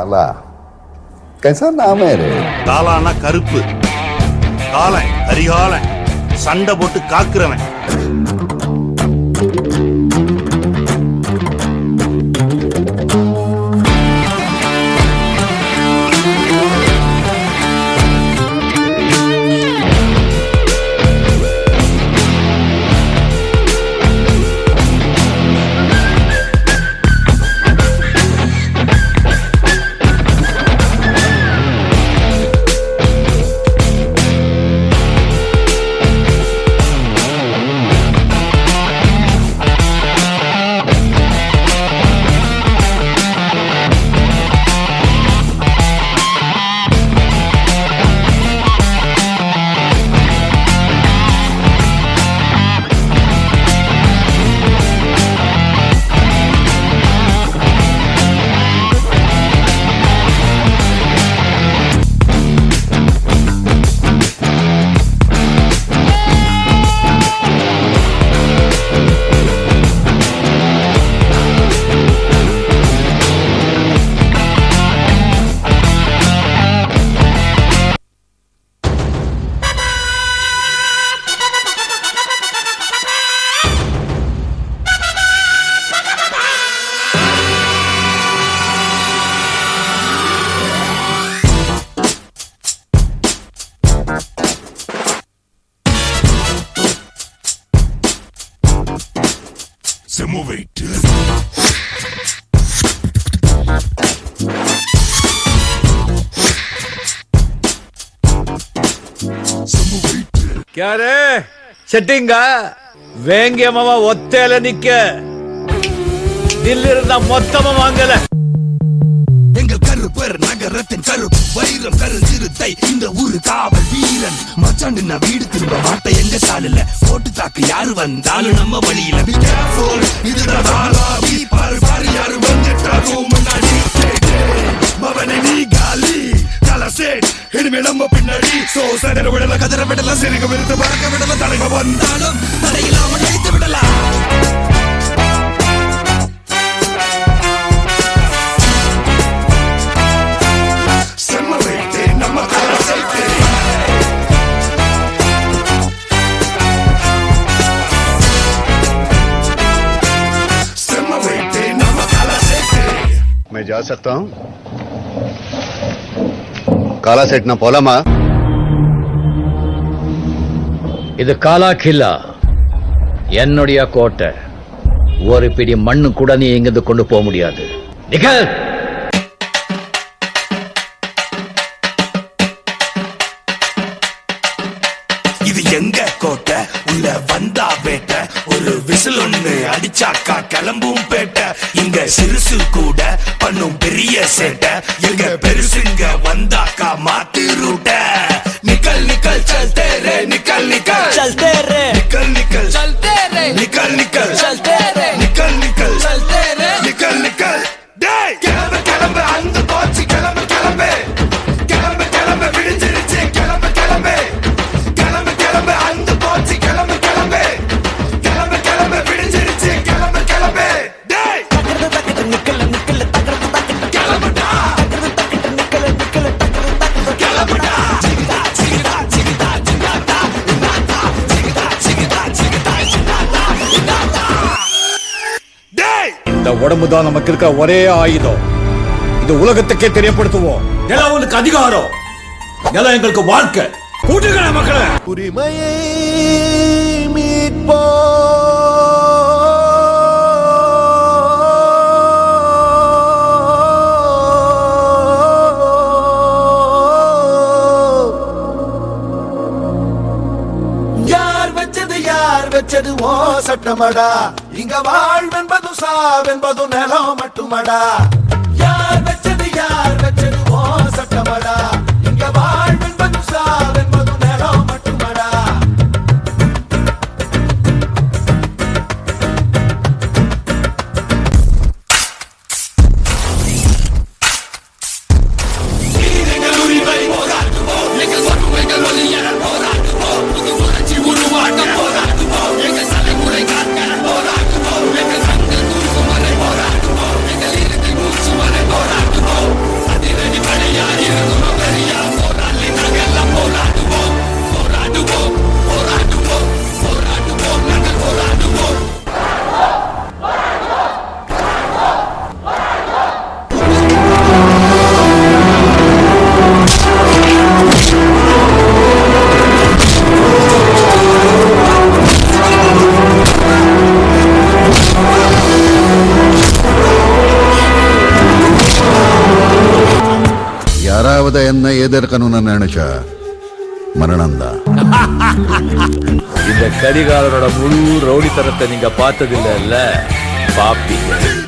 काला कैसा नाम है रे காலானா கருப்பு காலன் கரிகாலன் சண்டை போட்டு காக்குறவன் ಕ್ಯಾರೇ ಸೆಟ್ಟಿಂಗ வேங்கியமாவா ஒத்தையில நிக்க தில்லிருந்த மொத்தமா வாங்கல எங்கள் கருப்பர் நகரத்தின் கரு வைரம் கரு சிறுத்தை இந்த ஊரு காவல் வீரன் மச்சாண்டு நான் வீடு திரும்ப மாட்டேன் எங்க சாலில போட்டு தாக்கு யாரு வந்தாலும் நம்ம வழியில Be careful, இதுதான் ஆலாவி பாரு பாரு யாரு வந்துட்டாரும் முன்னாடி டேய், டேய், மவனே நீ காலி கலசேட் இனிமே நம்ம பின்னாடி சோ சதற விடல கதற விடல சிறுக விருது பறக்க விடல தலைவ வந்தாலும் தடையில்லாம நினைத்து விடலாம் செம்ம வைத்து நம்ம கலசேட்டு செம்ம வைத்து நம்ம கலசேட்டு मैं जा सकता हूँ काला सेट ना पोलामा இது காலா கில்லா என்னுடைய கோட்டை ஒரு பிடி மண்ணு கூட நீ இங்கிருந்து கொண்டு போக முடியாது நிக்கல் இது எங்க கோட்டை உள்ள வந்தா வேட்ட ஒரு விசில் ஒண்ணு அடிச்சாக்கா கிளம்பும் பேட்ட இங்க சிறுசு கூட பண்ணும் பெரிய சேட்டை எங்க பெருசுங்க வந்தாக்கா மாத்து ரூட்ட நிக்கல் நிக்கல் चलते रे निकल निकल चलते रे निकल निकल चलते रे निकल निकल चलते रे निकल निकल चलते रे நிக்கல் நிக்கல் டேய் கிளம்பு கிளம்பு அந்த போச்சு கிளம்பு கிளம்பு கிளம்பு கிளம்பு விடிஞ்சிருச்சு கிளம்பு கிளம்பு கிளம்பு கிளம்பு அந்த போச்சு கிளம்பு கிளம்பு கிளம்பு கிளம்பு விடிஞ்சிருச்சு கிளம்பு கிளம்பு டேய் தக்கறது தக்கட்டு நிக்கல நிக்கல தக்கறது தக்கட்டு கிளம்புடா தக்கறது தக்கட்டு நிக்கல நிக்கல தக்கறது தக்கட்டு கிளம்புடா சிகிதா சிகிதா சிகிதா சிகிதா இன்னாதா சிகிதா சிகிதா சிகிதா இன்னாதா இன்னாதா டேய் இந்த உடம்பு தான் நமக்கு இருக்க ஒரே ஆயுதம் இது உலகத்துக்கே தெரியப்படுத்துவோம் நிலம் உனக்கு அதிகாரம் நிலம் எங்களுக்கு வாழ்க்கை கூட்டுகிற மக்களை உரிமையை மீட்போ யார் வச்சது யார் வச்சது ஓ சட்டமடா இங்க வாழ்வென்பது சாவென்பது நிலம் மட்டுமடா யார் வச்சது யார் வச்சது ஓ சட்டமடா இங்க வாழ்வென்பது சாவென்பது நிலம் மட்டுமடா எங்கள் உரிமை போராட்டுவோம் எங்கள் வறுமைகள் ஒளிய போராட்டுவோம் புது புரட்சி உருவாக்க போராட்டுவோம் எங்கள் தலைமுறை காக்க போராட்டுவோம் எங்கள் கண்கள் தூக்கும் வரை போராட்டுவோம் எங்கள் இறுதி மூச்சு வரை போராட்டுவோம் அது இல்லாத என்ன எதிர்க்கணும்னு நினைச்சா மரணம் தான் இந்த கரிகாலனோட முழு ரவுடித்தனத்தை நீங்க பார்த்ததில்லைல்ல பாப்பீங்க